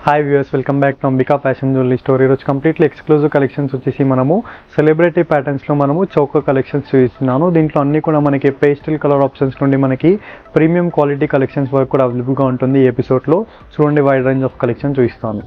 hi viewers welcome back to Ambika fashion jewellery store ఈరోజు completely exclusive collections వచ్చేసి మనము celebrity ప్యాటర్న్స్లో మనము చౌక కలెక్షన్స్ చూపిస్తున్నాను దీంట్లో అన్ని కూడా మనకి పేస్టల్ కలర్ ఆప్షన్స్ నుండి మనకి ప్రీమియం క్వాలిటీ కలెక్షన్స్ వరకు కూడా అవైలబుల్గా ఉంటుంది ఈ ఎపిసోడ్లో చూడండి వైడ్ రేంజ్ ఆఫ్ కలెక్షన్ చూపిస్తాను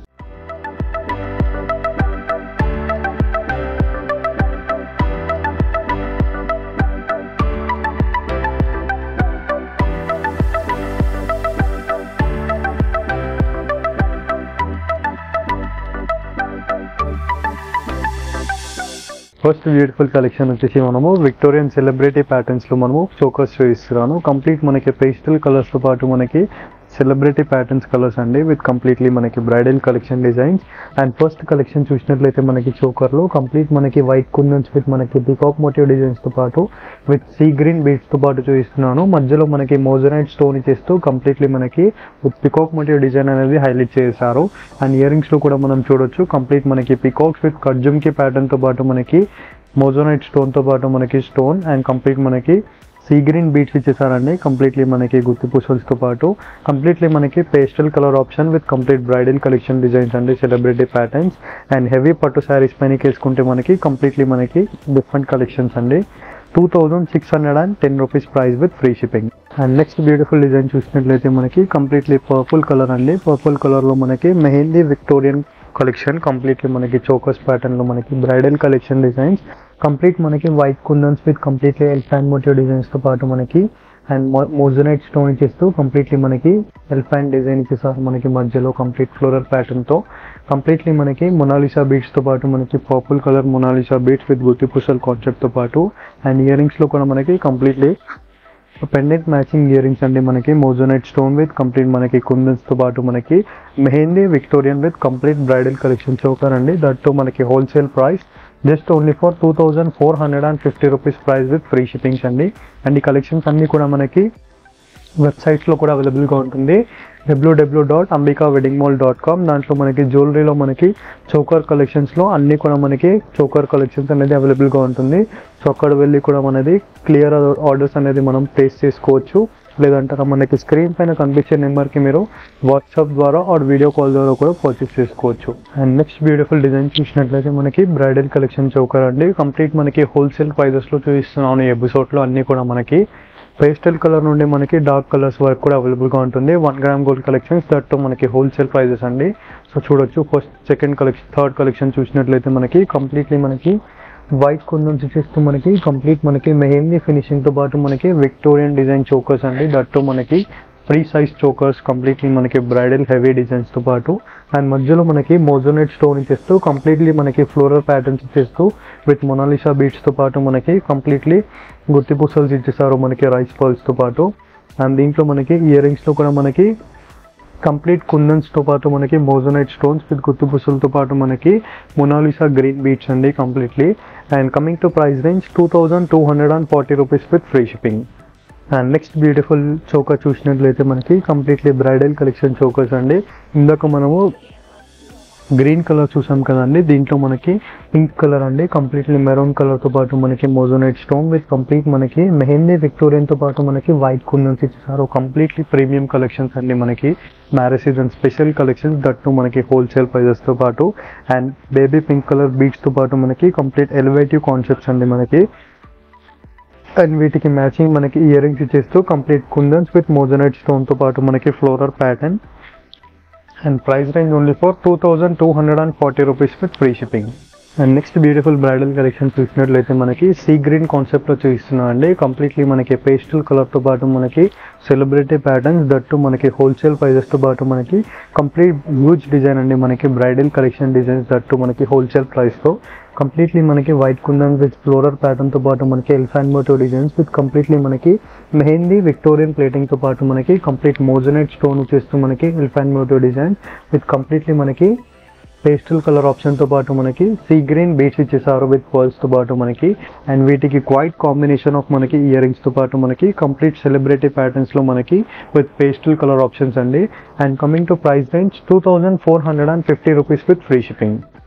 ఫస్ట్ బ్యూటిఫుల్ కలెక్షన్ వచ్చేసి మనము విక్టోరియన్ సెలబ్రిటీ ప్యాటర్న్స్ లో మనము చోకర్స్ చూపిస్తున్నాను కంప్లీట్ మనకి పేస్టల్ కలర్స్ తో పాటు మనకి సెలబ్రిటీ ప్యాటర్న్స్ కలర్స్ అండి విత్ కంప్లీట్లీ మనకి bridal collection designs and first collection చూసినట్లయితే మనకి చోకర్ లో కంప్లీట్ మనకి వైట్ కుందన్స్ విత్ మనకి పికాక్ మోటివ్ డిజైన్స్ తో పాటు విత్ సీ గ్రీన్ బీడ్స్ తో పాటు చూపిస్తున్నాను మధ్యలో మనకి మోజనైట్ స్టోన్ ఇచ్చేస్తూ కంప్లీట్లీ మనకి విత్ పికాక్ మోటివ్ డిజైన్ అనేది హైలైట్ చేశారు అండ్ ఇయర్ రింగ్స్ లో కూడా మనం చూడొచ్చు కంప్లీట్ మనకి పికాక్స్ విత్ కర్జుమ్కి ప్యాటర్న్ తో పాటు మనకి మోజోనైట్ స్టోన్ తో పాటు మనకి స్టోన్ అండ్ కంప్లీట్ మనకి సీ గ్రీన్ బీట్స్ ఇచ్చేసారండి కంప్లీట్లీ మనకి గుత్తి పూసల్స్ తో పాటు కంప్లీట్లీ మనకి pastel colour option with complete bridal collection designs అండి సెలబ్రిటీ ప్యాటర్న్స్ అండ్ హెవీ పట్టు శారీస్ పైన వేసుకుంటే మనకి కంప్లీట్లీ మనకి డిఫరెంట్ కలెక్షన్స్ అండి two thousand six hundred and ten rupees price with free shipping and next beautiful design చూసినట్లయితే మనకి కంప్లీట్లీ పర్పుల్ కలర్ అండి పర్పుల్ కలర్లో మనకి మెహందీ విక్టోరియన్ కలెక్షన్ కంప్లీట్లీ మనకి చోకస్ ప్యాటర్న్లో మనకి బ్రైడల్ కలెక్షన్ డిజైన్స్ కంప్లీట్ మనకి white kundans with completely elephant motif డిజైన్స్తో పాటు మనకి అండ్ మోజనైట్ స్టోన్ ఇచ్చేస్తూ కంప్లీట్లీ మనకి ఎల్ఫాన్ డిజైన్ ఇచ్చేసారు మనకి మధ్యలో కంప్లీట్ ఫ్లోరల్ ప్యాటర్న్తో కంప్లీట్లీ మనకి మొనాలిసా బీట్స్తో పాటు మనకి purple colour Mona Lisa beads with గుత్తి పుసల్ కాన్సెప్ట్తో పాటు అండ్ ఇయర్ రింగ్స్లో కూడా మనకి completely pendant matching earrings అండి మనకి మోజోనైట్ స్టోన్ విత్ కంప్లీట్ మనకి కుందన్స్ తో పాటు మనకి mehndi Victorian with complete bridal collection choker అండి దట్ మనకి wholesale price just only for two thousand four hundred and fifty rupees price with free shippings అండి and ఈ కలెక్షన్స్ అన్నీ కూడా మనకి వెబ్సైట్స్లో కూడా అవైలబుల్గా ఉంటుంది W W dot Ambika wedding mall dot com దాంట్లో మనకి జ్యువెలరీలో మనకి చోకర్ కలెక్షన్స్లో అన్నీ కూడా మనకి చోకర్ కలెక్షన్స్ అనేది అవైలబుల్గా ఉంటుంది సో అక్కడ వెళ్ళి కూడా మనది క్లియర్ ఆర్డర్స్ అనేది మనం ప్లేస్ చేసుకోవచ్చు లేదంటారా మనకి స్క్రీన్ పైన కనిపించే నెంబర్కి మీరు వాట్సాప్ ద్వారా ఆర్ వీడియో కాల్ ద్వారా కూడా పర్చేస్ చేసుకోవచ్చు అండ్ నెక్స్ట్ బ్యూటిఫుల్ డిజైన్ చూసినట్లయితే మనకి బ్రైడల్ కలెక్షన్ చౌకర్ అండి కంప్లీట్ మనకి హోల్సేల్ ప్రైజెస్లో చూపిస్తున్నాను ఈ ఎపిసోడ్లో అన్నీ కూడా మనకి పేస్టల్ కలర్ నుండి మనకి డార్క్ కలర్స్ వరకు కూడా అవైలబుల్గా ఉంటుంది one gram gold collections that మనకి హోల్సేల్ ప్రైజెస్ అండి సో చూడొచ్చు first second collection third collection చూసినట్లయితే మనకి కంప్లీట్లీ మనకి వైట్ కుందన్స్ ఇచ్చేస్తూ మనకి కంప్లీట్ మనకి మెహందీ ఫినిషింగ్తో పాటు మనకి విక్టోరియన్ డిజైన్ చోకర్స్ అండి దట్టు మనకి ఫ్రీ సైజ్ చోకర్స్ కంప్లీట్లీ మనకి బ్రైడల్ హెవీ డిజైన్స్తో పాటు అండ్ మధ్యలో మనకి మోజోనెట్ స్టోన్ ఇచ్చేస్తూ కంప్లీట్లీ మనకి ఫ్లోరల్ ప్యాటర్న్స్ ఇచ్చేస్తూ విత్ మొనాలిసా బీట్స్తో పాటు మనకి కంప్లీట్లీ గుత్తి పూసల్స్ ఇచ్చేసారు మనకి రైస్ పర్ల్స్తో పాటు అండ్ దీంట్లో మనకి ఇయర్ రింగ్స్లో కూడా మనకి కంప్లీట్ కుందన్స్తో పాటు మనకి మోజోనైట్ స్టోన్స్ విత్ గుత్తు పుసులతో పాటు మనకి మొనాలిసా గ్రీన్ బీట్స్ అండి completely and coming to price range two thousand two hundred and forty rupees with free shipping and next beautiful choker చూసినట్లయితే మనకి కంప్లీట్లీ బ్రైడల్ కలెక్షన్ చోకర్స్ అండి ఇందాక మనము గ్రీన్ కలర్ చూసాం కదండి దీంట్లో మనకి పింక్ కలర్ అండి కంప్లీట్లీ మెరూన్ కలర్తో పాటు మనకి మోజోనైట్ స్టోన్ విత్ కంప్లీట్ మనకి మెహందీ విక్టోరియన్తో పాటు మనకి వైట్ కుందన్స్ ఇచ్చేసారు కంప్లీట్లీ ప్రీమియం కలెక్షన్స్ అండి మనకి marriage season special collections that మనకి హోల్సేల్ ప్రైజెస్తో పాటు అండ్ బేబీ పింక్ కలర్ బీట్స్తో పాటు మనకి కంప్లీట్ ఎలివేటివ్ కాన్సెప్ట్స్ అండి మనకి అండ్ వీటికి మ్యాచింగ్ మనకి ఇయర్ రింగ్స్ ఇచ్చేస్తూ కంప్లీట్ కుందన్స్ విత్ మోజనైట్ స్టోన్తో పాటు మనకి floral pattern and price range only for two thousand two hundred and forty rupees with free shipping and next beautiful bridal collection చూసినట్లయితే మనకి సీ గ్రీన్ కాన్సెప్ట్లో చూపిస్తున్నాం అండి కంప్లీట్లీ మనకి పేస్టల్ కలర్తో పాటు మనకి సెలబ్రిటీ ప్యాటర్న్స్ దట్టు మనకి హోల్సేల్ ప్రైజెస్తో పాటు మనకి కంప్లీట్ హ్యూజ్ డిజైన్ అండి మనకి బ్రైడల్ కలెక్షన్ డిజైన్స్ దట్టు మనకి హోల్సేల్ ప్రైస్తో కంప్లీట్లీ మనకి వైట్ కుందన్ విత్ ఫ్లోరల్ ప్యాటర్న్తో పాటు మనకి elephant motif designs with completely మనకి మెహందీ విక్టోరియన్ ప్లేటింగ్తో పాటు మనకి కంప్లీట్ మోజనైట్ స్టోన్ వచ్చేస్తూ మనకి elephant motif design with completely మనకి పేస్టల్ కలర్ ఆప్షన్తో పాటు మనకి సీ గ్రీన్ బీట్స్ ఇచ్చేసారు విత్ పర్ల్స్తో పాటు మనకి అండ్ వీటికి క్వైట్ కాంబినేషన్ ఆఫ్ మనకి ఇయర్ రింగ్స్తో పాటు మనకి కంప్లీట్ సెలబ్రిటీ ప్యాటర్న్స్లో మనకి విత్ పేస్టల్ కలర్ ఆప్షన్స్ అండి and coming to price range two thousand four hundred and fifty rupees with free shipping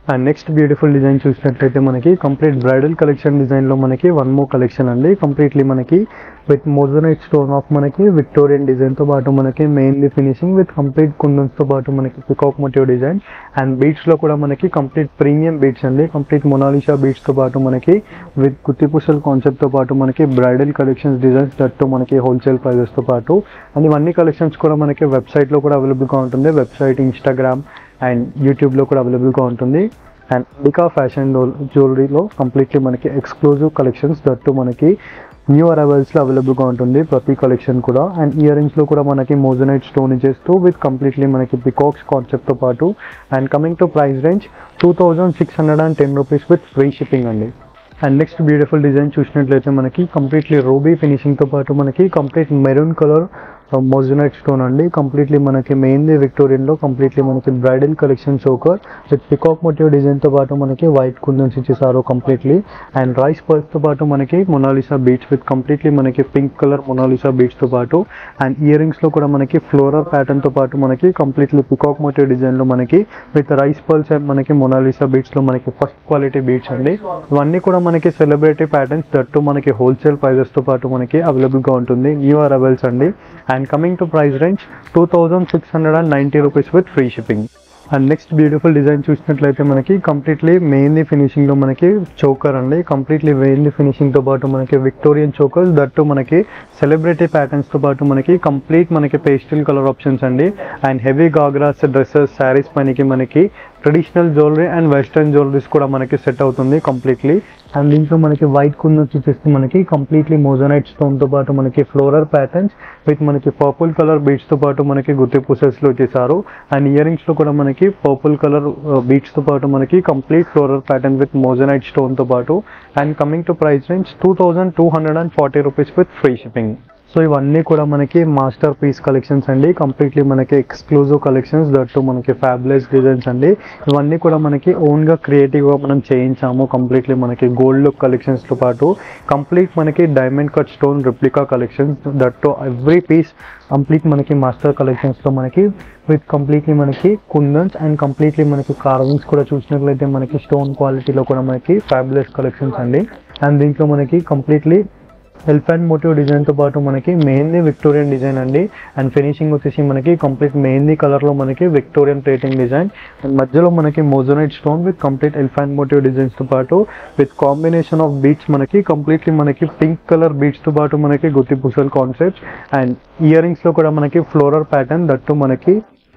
and next beautiful design చూసినట్లయితే మనకి కంప్లీట్ బ్రైడల్ కలెక్షన్ డిజైన్లో మనకి వన్ మో కలెక్షన్ అండి completely మనకి with moissanite stone of మనకి Victorian డిజైన్తో పాటు మనకి మెయిన్లీ ఫినిషింగ్ విత్ కంప్లీట్ కుందన్స్తో పాటు మనకి పికాక్ మోటివ్ డిజైన్ అండ్ బీట్స్లో కూడా మనకి కంప్లీట్ ప్రీమియం బీట్స్ అండి కంప్లీట్ మొనాలిషా బీట్స్తో పాటు మనకి విత్ కుత్తిపుసల్ కాన్సెప్ట్తో పాటు మనకి బ్రైడల్ కలెక్షన్స్ డిజైన్స్ దట్టు మనకి హోల్సేల్ ప్రైజెస్తో పాటు అండ్ ఇవన్నీ కలెక్షన్స్ కూడా మనకి వెబ్సైట్లో కూడా అవైలబుల్గా ఉంటుంది వెబ్సైట్ ఇన్స్టాగ్రామ్ అండ్ యూట్యూబ్లో కూడా అవైలబుల్గా ఉంటుంది అండ్ బికా ఫ్యాషన్ జ్యువెలరీలో కంప్లీట్లీ మనకి ఎక్స్క్లూజివ్ కలెక్షన్స్ దట్టు మనకి న్యూ అరైవల్స్లో అవైలబుల్గా ఉంటుంది ప్రతి కలెక్షన్ కూడా అండ్ ఇయర్ రింగ్స్లో కూడా మనకి మోజనైట్ స్టోన్ ఇచ్చేస్తూ విత్ కంప్లీట్లీ మనకి పికాక్స్ కాన్సెప్ట్తో పాటు and coming to price range two thousand six hundred and ten rupees with free shipping అండి అండ్ నెక్స్ట్ బ్యూటిఫుల్ డిజైన్ చూసినట్లయితే మనకి కంప్లీట్లీ రూబీ ఫినిషింగ్తో పాటు మనకి complete maroon colour moissanite stone అండి కంప్లీట్లీ మనకి మెయిన్లీ విక్టోరియన్లో కంప్లీట్లీ మనకి bridal collection choker with peacock motif డిజైన్తో పాటు మనకి వైట్ కుందన్స్ ఇచ్చేసారు కంప్లీట్లీ అండ్ రైస్ పర్స్తో పాటు మనకి మొనాలిసా బీట్స్ విత్ కంప్లీట్లీ మనకి పింక్ కలర్ మొనాలిసా బీట్స్తో పాటు అండ్ ఇయర్ రింగ్స్లో కూడా మనకి ఫ్లోరల్ ప్యాటర్న్తో పాటు మనకి కంప్లీట్లీ పికాక్ మోటివ్ డిజైన్లో మనకి విత్ రైస్ పర్ల్స్ అండ్ మనకి మొనాలిసా బీట్స్లో మనకి ఫస్ట్ క్వాలిటీ బీట్స్ అండి ఇవన్నీ కూడా మనకి సెలబ్రిటీ ప్యాటర్న్స్ దట్టు మనకి హోల్సేల్ ప్రైజెస్తో పాటు మనకి అవైలబుల్గా ఉంటుంది న్యూ అరైవల్స్ అండి and coming to price range two thousand six hundred and ninety rupees with free shipping and next beautiful design చూసినట్లయితే మనకి కంప్లీట్లీ మెయిన్లీ ఫినిషింగ్లో మనకి చోకర్ అండి కంప్లీట్లీ మెయిన్లీ ఫినిషింగ్తో పాటు మనకి విక్టోరియన్ చోకర్స్ దట్టు మనకి సెలబ్రిటీ ప్యాటర్న్స్తో పాటు మనకి కంప్లీట్ మనకి పేస్టల్ కలర్ ఆప్షన్స్ అండి and heavy ghagras dresses saris పనికి మనకి traditional jewellery and western jewelleries కూడా మనకి సెట్ అవుతుంది కంప్లీట్లీ అండ్ దీంట్లో మనకి వైట్ కుంద వచ్చేసి మనకి కంప్లీట్లీ మోజనైట్ స్టోన్తో పాటు మనకి ఫ్లోరల్ ప్యాటర్న్స్ విత్ మనకి పర్పుల్ కలర్ బీట్స్తో పాటు మనకి గుత్తి పూసెస్లో వచ్చేసారు అండ్ ఇయర్ రింగ్స్లో కూడా మనకి పర్పుల్ కలర్ బీట్స్తో పాటు మనకి complete floral pattern with moissanite స్టోన్తో పాటు and coming to price range two thousand two hundred and forty rupees with free shipping so ఇవన్నీ కూడా మనకి మాస్టర్ పీస్ కలెక్షన్స్ అండి కంప్లీట్లీ మనకి ఎక్స్క్లూజివ్ కలెక్షన్స్ దట్టు మనకి ఫ్యాబ్లెస్ డిజైన్స్ అండి ఇవన్నీ కూడా మనకి ఓన్గా క్రియేటివ్గా మనం చేయించాము కంప్లీట్లీ మనకి గోల్డ్ లుక్ కలెక్షన్స్తో పాటు కంప్లీట్ మనకి diamond cut stone replica collections that every piece complete మనకి మాస్టర్ కలెక్షన్స్లో మనకి విత్ కంప్లీట్లీ మనకి కుందన్స్ అండ్ కంప్లీట్లీ మనకి కార్వింగ్స్ కూడా చూసినట్లయితే మనకి స్టోన్ క్వాలిటీలో కూడా మనకి ఫ్యాబులస్ కలెక్షన్స్ అండి అండ్ దీంట్లో మనకి కంప్లీట్లీ ఎలిఫెంట్ మోటివ్ డిజైన్తో పాటు మనకి మెయిన్లీ విక్టోరియన్ డిజైన్ అండి అండ్ ఫినిషింగ్ వచ్చేసి మనకి కంప్లీట్ మెయిన్లీ కలర్లో మనకి విక్టోరియన్ ప్లేటింగ్ డిజైన్ అండ్ మధ్యలో మనకి moissanite stone with complete elephant motif డిజైన్స్తో పాటు విత్ కాంబినేషన్ ఆఫ్ బీట్స్ మనకి కంప్లీట్లీ మనకి పింక్ కలర్ బీట్స్తో పాటు మనకి గుత్తి పూసల్ కాన్సెప్ట్స్ అండ్ ఇయర్ రింగ్స్లో కూడా మనకి ఫ్లోరల్ ప్యాటర్న్ దట్టు మనకి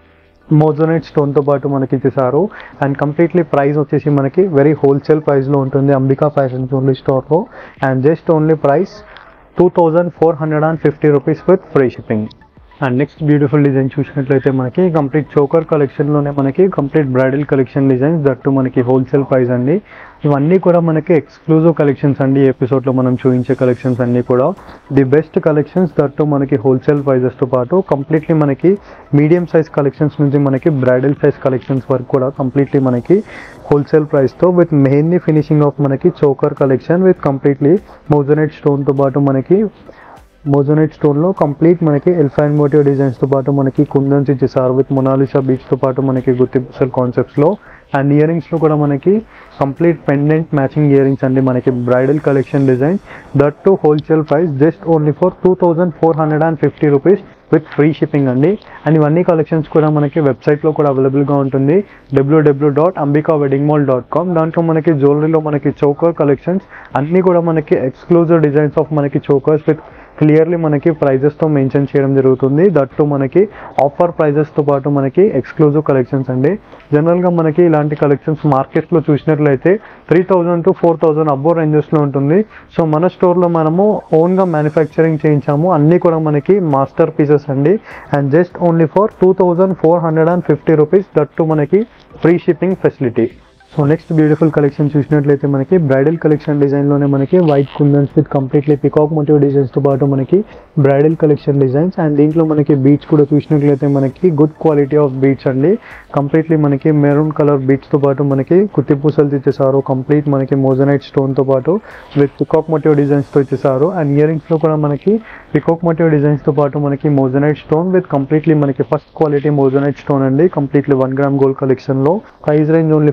మోజోనైట్ స్టోన్తో పాటు మనకి ఇచ్చేసారు అండ్ కంప్లీట్లీ ప్రైస్ వచ్చేసి మనకి వెరీ హోల్సేల్ ప్రైస్లో ఉంటుంది అంబికా ఫ్యాషన్ ఓన్లీ స్టోర్లో and just only price two thousand four hundred and fifty rupees with free shipping and next beautiful design చూసినట్లయితే మనకి కంప్లీట్ చోకర్ కలెక్షన్లోనే మనకి complete bridal collection designs that మనకి హోల్సేల్ ప్రైస్ అండి ఇవన్నీ కూడా మనకి ఎక్స్క్లూజివ్ కలెక్షన్స్ అండి ఈ ఎపిసోడ్లో మనం చూపించే కలెక్షన్స్ అన్నీ కూడా ది బెస్ట్ కలెక్షన్స్ దట్టు మనకి హోల్సేల్ ప్రైజెస్తో పాటు కంప్లీట్లీ మనకి మీడియం సైజ్ కలెక్షన్స్ నుంచి మనకి బ్రైడల్ సైజ్ కలెక్షన్స్ వరకు కూడా కంప్లీట్లీ మనకి హోల్సేల్ ప్రైస్తో విత్ మెయిన్లీ ఫినిషింగ్ ఆఫ్ మనకి choker collection with completely moissanite స్టోన్తో పాటు మనకి మోజోనైట్ స్టోన్లో కంప్లీట్ మనకి ఎల్ఫైన్ మోటివ్ డిజైన్స్తో పాటు మనకి కుందన్స్ ఇచ్చేసారు విత్ మొనాలిసా బీచ్తో పాటు మనకి గుత్తి పుసల్ కాన్సెప్ట్స్లో అండ్ ఇయర్ రింగ్స్లో కూడా మనకి complete pendant matching earrings అండి మనకి bridal collection design that to wholesale price just only for two thousand four hundred and fifty rupees with free shipping అండి అండ్ ఇవన్నీ కలెక్షన్స్ కూడా మనకి వెబ్సైట్లో కూడా అవైలబుల్గా ఉంటుంది W W dot Ambika wedding mall dot com దాంట్లో మనకి జ్యువెలరీలో మనకి చోకర్ కలెక్షన్స్ అన్నీ కూడా మనకి ఎక్స్క్లూజివ్ డిజైన్స్ ఆఫ్ మనకి చోకర్స్ విత్ క్లియర్లీ మనకి ప్రైజెస్తో మెన్షన్ చేయడం జరుగుతుంది దట్టు మనకి ఆఫర్ ప్రైజెస్తో పాటు మనకి ఎక్స్క్లూజివ్ కలెక్షన్స్ అండి జనరల్గా మనకి ఇలాంటి కలెక్షన్స్ మార్కెట్లో చూసినట్లయితే three thousand to four thousand అబ్బో రేంజెస్లో ఉంటుంది సో మన స్టోర్లో మనము ఓన్గా మ్యానుఫ్యాక్చరింగ్ చేయించాము అన్నీ కూడా మనకి మాస్టర్ పీసెస్ అండి and just only for two thousand four hundred and fifty rupees that మనకి free shipping facility so next beautiful collection చూసినట్లయితే మనకి బ్రైడల్ కలెక్షన్ డిజైన్లోనే మనకి white kundans with completely peacock motif డిజైన్స్తో పాటు మనకి బ్రైడల్ కలెక్షన్ డిజైన్స్ అండ్ దీంట్లో మనకి బీట్స్ కూడా చూసినట్లయితే మనకి గుడ్ క్వాలిటీ ఆఫ్ బీట్స్ అండి కంప్లీట్లీ మనకి మెరూన్ కలర్ బీట్స్తో పాటు మనకి కుత్తి పూసలు ఇచ్చేసారు కంప్లీట్ మనకి మోజనైట్ స్టోన్తో పాటు విత్ పికాక్ మోటివ్ డిజైన్స్తో ఇచ్చేసారు అండ్ ఇయర్ రింగ్స్లో కూడా మనకి పికాక్ మోటివ్ డిజైన్స్తో పాటు మనకి మోజనైట్ స్టోన్ విత్ కంప్లీట్లీ మనకి ఫస్ట్ క్వాలిటీ మోజనైట్ స్టోన్ అండి కంప్లీట్లీ వన్ గ్రామ్ గోల్డ్ కలెక్షన్లో price range only for two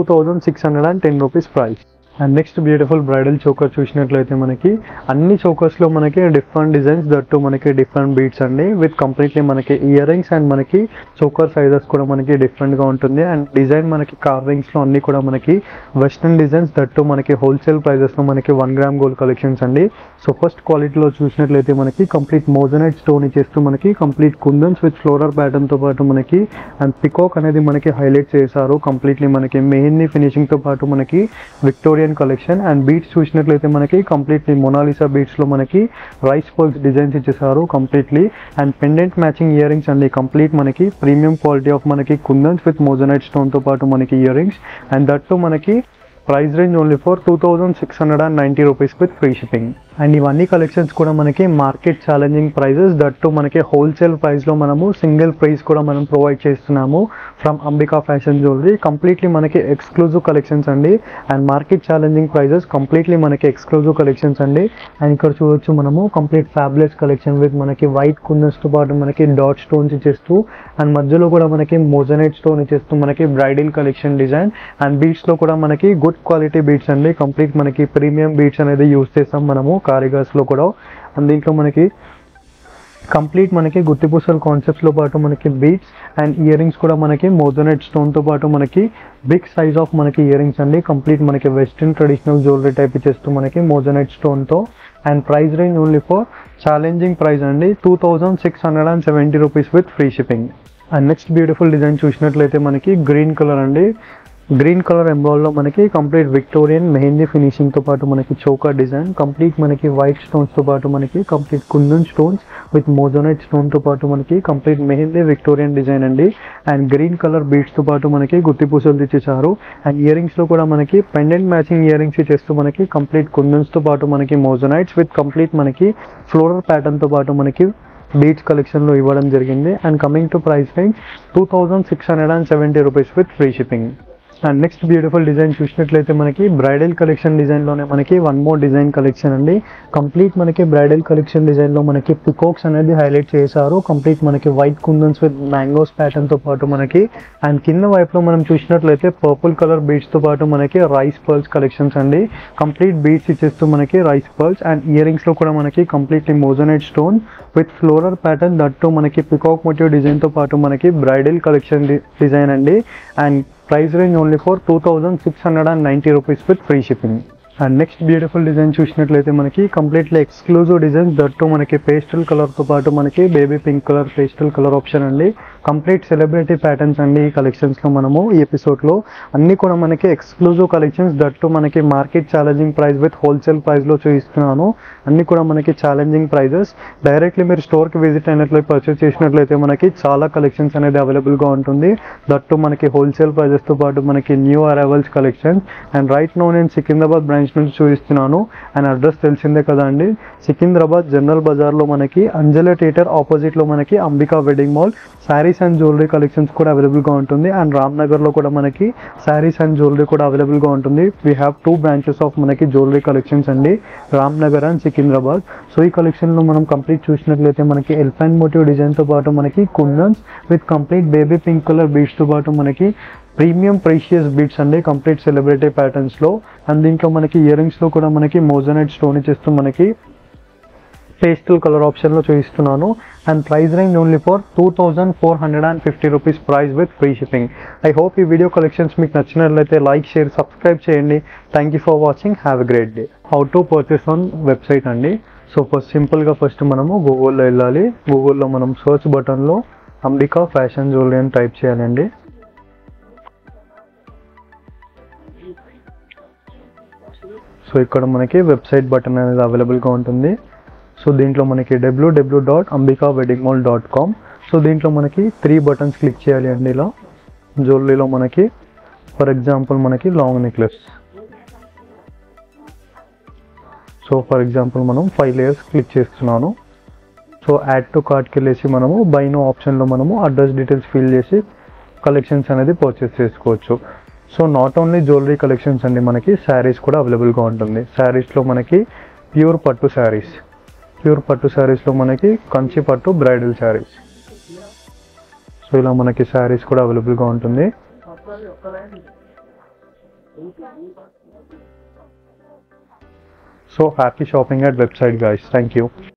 thousand six hundred and ten rupees price and next beautiful bridal choker చూసినట్లయితే మనకి అన్ని చోకర్స్లో మనకి డిఫరెంట్ డిజైన్స్ దట్టు మనకి different beads అండి విత్ కంప్లీట్లీ మనకి ఇయర్ రింగ్స్ అండ్ మనకి చోకర్ సైజెస్ కూడా మనకి డిఫరెంట్గా ఉంటుంది అండ్ డిజైన్ మనకి కార్వింగ్స్లో అన్ని కూడా మనకి వెస్ట్రన్ డిజైన్స్ దట్టు మనకి హోల్సేల్ ప్రైజెస్లో మనకి వన్ గ్రామ్ గోల్డ్ కలెక్షన్స్ అండి సో ఫస్ట్ క్వాలిటీలో చూసినట్లయితే మనకి కంప్లీట్ మోజనైట్ స్టోన్ ఇచ్చేస్తూ మనకి కంప్లీట్ కుందన్స్ విత్ ఫ్లోరల్ ప్యాటర్న్తో పాటు మనకి అండ్ పికాక్ అనేది మనకి హైలైట్ చేశారు కంప్లీట్లీ మనకి మెహందీ ఫినిషింగ్తో పాటు మనకి విక్టోరియన్ కలెక్షన్ అండ్ బీట్స్ చూసినట్లయితే మనకి కంప్లీట్లీ మొనాలిసా బీట్స్లో మనకి రైస్ పర్ల్స్ డిజైన్స్ ఇచ్చేసారు completely and pendant matching earrings అండి కంప్లీట్ మనకి ప్రీమియం క్వాలిటీ ఆఫ్ మనకి కుందన్స్ విత్ మోజనైట్ స్టోన్తో పాటు మనకి ఇయర్ రింగ్స్ అండ్ దట్టు మనకి price range only for two thousand six hundred and ninety rupees with free shipping and ఇవన్నీ collections కూడా మనకి మార్కెట్ ఛాలెంజింగ్ ప్రైజెస్ దట్టు మనకి హోల్సేల్ ప్రైస్లో మనము సింగిల్ ప్రైస్ కూడా మనం ప్రొవైడ్ చేస్తున్నాము from Ambika fashion jewellery completely మనకి ఎక్స్క్లూజివ్ కలెక్షన్స్ అండి and market challenging prices completely మనకి ఎక్స్క్లూజివ్ కలెక్షన్స్ అండి అండ్ ఇక్కడ చూడొచ్చు మనము కంప్లీట్ ఫ్యాబ్లెస్ కలెక్షన్ విత్ మనకి వైట్ కుందన్స్తో పాటు మనకి డాట్ స్టోన్స్ ఇచ్చేస్తూ అండ్ మధ్యలో కూడా మనకి మోజనైట్ స్టోన్ ఇచ్చేస్తూ మనకి బ్రైడల్ కలెక్షన్ డిజైన్ అండ్ బీట్స్లో కూడా మనకి గుడ్ క్వాలిటీ బీట్స్ అండి కంప్లీట్ మనకి ప్రీమియం బీట్స్ అనేది యూస్ చేస్తాం మనము కారిగర్స్లో కూడా అండ్ దీంట్లో మనకి కంప్లీట్ మనకి గుత్తిపూసల కాన్సెప్ట్స్లో పాటు మనకి బీట్స్ అండ్ ఇయర్ రింగ్స్ కూడా మనకి మోజోనెట్ స్టోన్తో పాటు మనకి బిగ్ సైజ్ ఆఫ్ మనకి ఇయర్ రింగ్స్ అండి కంప్లీట్ మనకి వెస్ట్రన్ ట్రెడిషనల్ జ్యువెలరీ టైప్ ఇచ్చేస్తూ మనకి మోజోనెట్ స్టోన్తో and price range only for challenging price అండి two thousand six hundred and seventy rupees with free shipping and next beautiful design చూసినట్లయితే మనకి green colour అండి green colour ఎంబ్రాయిడ్లో మనకి కంప్లీట్ విక్టోరియన్ మెహందీ ఫినిషింగ్తో పాటు మనకి చోకా డిజైన్ కంప్లీట్ మనకి వైట్ స్టోన్స్తో పాటు మనకి కంప్లీట్ కుందన్ స్టోన్స్ విత్ మోజోనైట్ స్టోన్తో పాటు మనకి కంప్లీట్ మెహందీ విక్టోరియన్ డిజైన్ అండి అండ్ గ్రీన్ కలర్ బీడ్స్తో పాటు మనకి గుత్తి పూసలు తెచ్చేసారు అండ్ ఇయర్ రింగ్స్లో కూడా మనకి పెండెంట్ మ్యాచింగ్ ఇయర్ రింగ్స్ ఇచ్చేస్తూ మనకి కంప్లీట్ కుందన్స్తో పాటు మనకి మోజోనైట్స్ విత్ కంప్లీట్ మనకి ఫ్లోరల్ ప్యాటర్న్తో పాటు మనకి బీచ్ కలెక్షన్లో ఇవ్వడం జరిగింది and coming to price range two thousand six hundred and seventy rupees with free shipping and next beautiful design చూసినట్లయితే మనకి బ్రైడల్ కలెక్షన్ డిజైన్లోనే మనకి వన్ మోర్ డిజైన్ కలెక్షన్ అండి కంప్లీట్ మనకి బ్రైడల్ కలెక్షన్ డిజైన్లో మనకి పికోక్స్ అనేది హైలైట్ చేశారు కంప్లీట్ మనకి వైట్ కుందన్స్ విత్ మ్యాంగోస్ ప్యాటర్న్తో పాటు మనకి అండ్ కింద వైపులో మనం చూసినట్లయితే పర్పుల్ కలర్ బీడ్స్తో పాటు మనకి రైస్ పర్ల్స్ కలెక్షన్స్ అండి కంప్లీట్ బీడ్స్ ఇచ్చేస్తూ మనకి రైస్ పర్ల్స్ అండ్ ఇయర్ రింగ్స్లో కూడా మనకి completely moissanite stone with floral pattern that మనకి పికాక్ మోటివ్ డిజైన్తో పాటు మనకి బ్రైడల్ కలెక్షన్ డిజైన్ అండి and price range only for two thousand six hundred and ninety rupees with free shipping and next beautiful design చూసినట్లయితే మనకి completely exclusive design that మనకి pastel కలర్తో పాటు మనకి baby pink colour pastel colour option అండి complete celebrity patterns అండి ఈ కలెక్షన్స్లో మనము ఈ ఎపిసోడ్లో అన్నీ కూడా మనకి ఎక్స్క్లూజివ్ కలెక్షన్స్ దట్టు మనకి market challenging price with wholesale ప్రైస్లో చూపిస్తున్నాను అన్నీ కూడా మనకి ఛాలెంజింగ్ ప్రైజెస్ డైరెక్ట్లీ మీరు స్టోర్కి విజిట్ అయినట్లయితే పర్చేస్ చేసినట్లయితే మనకి చాలా కలెక్షన్స్ అనేది అవైలబుల్గా ఉంటుంది దట్టు మనకి హోల్సేల్ ప్రైజెస్తో పాటు మనకి new arrivals collections and right now నేను సికింద్రాబాద్ బ్రాంచ్ నుంచి చూపిస్తున్నాను అండ్ అడ్రస్ తెలిసిందే కదా అండి సికింద్రాబాద్ జనరల్ బజార్లో మనకి అంజలి థియేటర్ ఆపోజిట్లో మనకి Ambika wedding mall sarees and jewellery collections కూడా అవైలబుల్గా ఉంటుంది అండ్ రామ్నగర్లో కూడా మనకి శారీస్ అండ్ జ్యువెలరీ కూడా అవైలబుల్గా ఉంటుంది we have two branches of మనకి జ్యువెలరీ కలెక్షన్స్ అండి రామ్నగర్ అండ్ సికింద్రాబాద్ సో ఈ కలెక్షన్లో మనం కంప్లీట్ చూసినట్లయితే మనకి ఎల్ఫైన్ మోటివ్ డిజైన్తో పాటు మనకి kundans with complete baby pink colour బీడ్స్తో పాటు మనకి ప్రీమియం ప్రీషియస్ బీట్స్ అండి కంప్లీట్ సెలబ్రిటీ ప్యాటర్న్స్లో అండ్ దీంట్లో మనకి ఇయర్ రింగ్స్లో కూడా మనకి మోజనైట్ స్టోన్ ఇచ్చేస్తూ మనకి పేస్టల్ కలర్ ఆప్షన్లో చూపిస్తున్నాను and price range only for two thousand four hundred and fifty rupees price with free shipping I hope ఈ వీడియో కలెక్షన్స్ మీకు నచ్చినట్లయితే లైక్ షేర్ సబ్స్క్రైబ్ చేయండి thank you for watching have a great day how to purchase on website అండి so first సింపుల్గా first మనము గూగుల్లో వెళ్ళాలి గూగుల్లో మనం సర్చ్ బటన్లో అంబికా ఫ్యాషన్ జ్యువెలరీ అని టైప్ చేయాలండి సో ఇక్కడ మనకి వెబ్సైట్ బటన్ అనేది అవైలబుల్గా ఉంటుంది సో దీంట్లో మనకి WWW dot Ambika wedding mall dot com so దీంట్లో మనకి త్రీ బటన్స్ క్లిక్ చేయాలి అండి ఇలా జ్యువెలరీలో మనకి ఫర్ ఎగ్జాంపుల్ మనకి long necklace so for example మనం ఫైవ్ లేయర్స్ క్లిక్ చేస్తున్నాను సో యాడ్ టు కార్ట్కి వెళ్ళేసి మనము బైనో ఆప్షన్లో మనము అడ్రస్ డీటెయిల్స్ ఫిల్ చేసి కలెక్షన్స్ అనేది పర్చేస్ చేసుకోవచ్చు so not only jewellery collections అండి మనకి శారీస్ కూడా అవైలబుల్గా ఉంటుంది శారీస్లో మనకి ప్యూర్ పట్టు శారీస్ ప్యూర్ పట్టు శారీస్లో మనకి కంచి పట్టు బ్రైడల్ శారీస్ సో ఇలా మనకి శారీస్ కూడా అవైలబుల్గా ఉంటుంది so happy shopping at website guys thank you